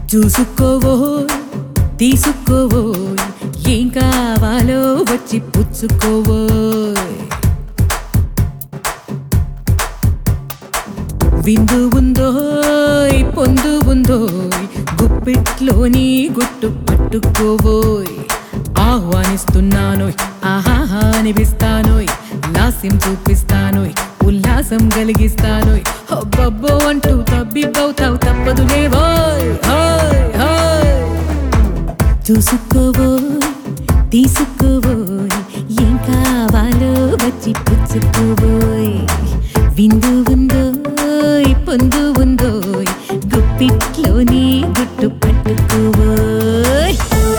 చూసుకోవో తీసుకోవో ఏం కావాలో వచ్చి పుచ్చుకోవో విందు ఉందో పొందు ఉందో గుప్పిట్లోని గుట్టు పట్టుకోవోయ్ ఆహ్వానిస్తున్నానోయ్ ఆహాహా అనిపిస్తానోయ్ లాస్యం చూపిస్తానోయ్ ఉల్లాసం కలిగిస్తానోయ్ అబ్బబ్బో అంటూ తబ్బిబ్బవుతావు తప్పదు లేవోయ్ హాయ్ హాయ్ చూసుకోవోయ్ తీసుకోవోయ్ ఏం కావాలో వచ్చి పుచ్చుకోవోయ్ విందు ఉందోయ్ పొందు ఉందోయ్ గుప్పిట్లోని గుట్టు పట్టుకోవోయ్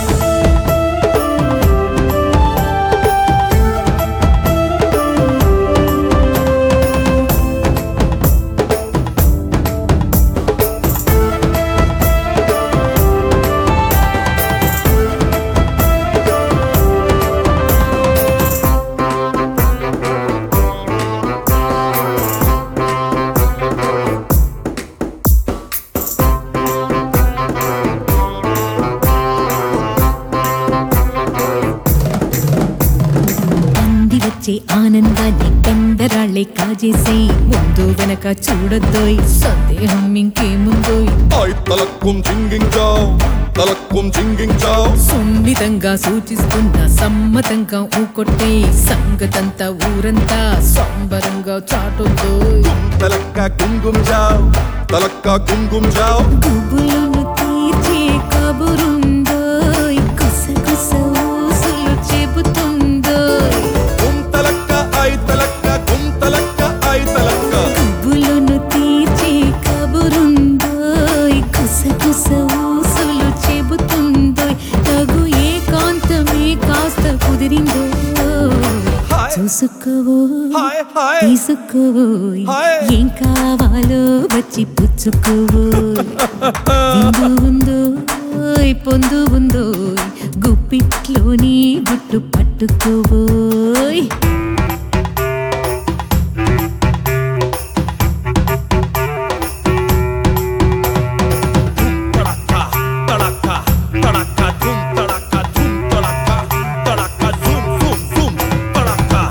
అంది వచ్చే ఆనందాన్ని కండరాళ్ళే కాజేసి ముందు వెనక చూడొద్దోయ్ సందేహం ఇంకేముందోయ్ Ay, talakum jinging chow, talakum jinging chow. సున్నితంగా సూచిస్తున్న సమ్మతంగా ఊకొట్టే సంగతంతా ఊరంతా సంబరంగా చాటొద్దోయ్ Talakka kungum chow, talakka kungum chow. గుబులను తీర్చే కబురుందోయ్ గుసగుస ఊసులు చెబుతుందోయ్ Kum talakka ay talakka, kum talakka ay talakka. గుబులను తీర్చే కబురుందోయ్ గుసగుస ఊసులు చెబుతుందోయ్ తగు ఏకాంతమే కాస్త కుదిరిందో హాయ్. చూసుకోవో Hi, hi. తీసుకోవోయ్ హాయ్. ఏం కావాలో వచ్చి పుచ్చుకోవోయ్ విందు ఉందోయ్ పొందు ఉందోయ్ గుప్పిట్లోని గుట్టు పట్టుకోవోయ్ Talakka, talakka, talakka, tum talakka, tum talakka, talakka, zoom, zoom, zoom, talakka.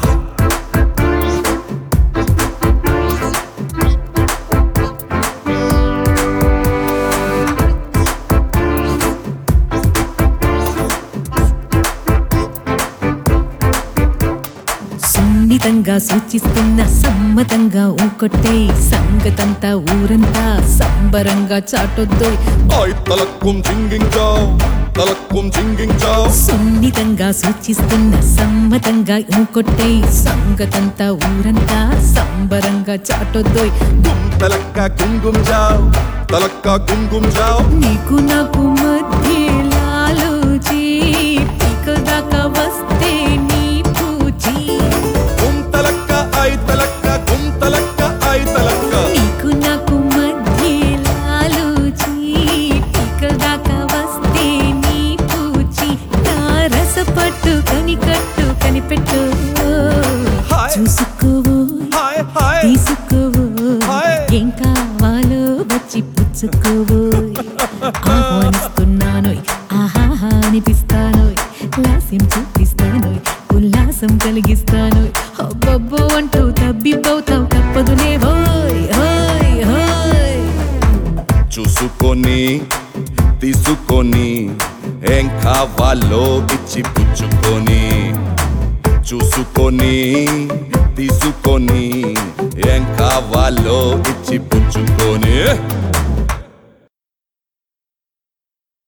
సున్నితంగా సూచిస్తున్న సమ్మతంగా ఊకొట్టే సంగతంతా ఊరంతా సంబరంగా చాటొద్దోయ్ Ay, talakum jinging chow, talakum jinging chow. సున్నితంగా సూచిస్తున్న సమ్మతంగా ఊకొట్టే సంగతంతా ఊరంతా సంబరంగా చాటొద్దోయ్ Kum talakka kungum chow, talakka kungum chow. నీకు నాకు మధ్య లాలోచి పీకల దాకా వస్తే నీ పూచి Kum talakka ay talakka, kum talakka ay talakka. నీకు నాకు మధ్య లాలోచి పీకల దాకా వస్తే నీ పూచి నా రస పట్టు కని కట్టు కనిపెట్టు హాయ్. చూసుకోవో Hi, hi. తీసుకోవో హాయ్. ఏం కావాలో వచ్చి పుచ్చుకోవో ఆహ్వానిస్తున్నానోయ్ ఆహాహా అనిపిస్తానోయ్ లాస్యం చూపిస్తానోయ్ ఉల్లాసం కలిగిస్తానోయ్ అబ్బబ్బో అంటూ తబ్బిబ్బవుతావు తప్పదులే హోయ్ హోయ్ హోయ్ చూసుకొని తీసుకొని ఏం కావాలో ఇచ్చి పుచ్చుకొని చూసుకొని తీసుకొని ఏం కావాలో ఇచ్చి పుచ్చుకొని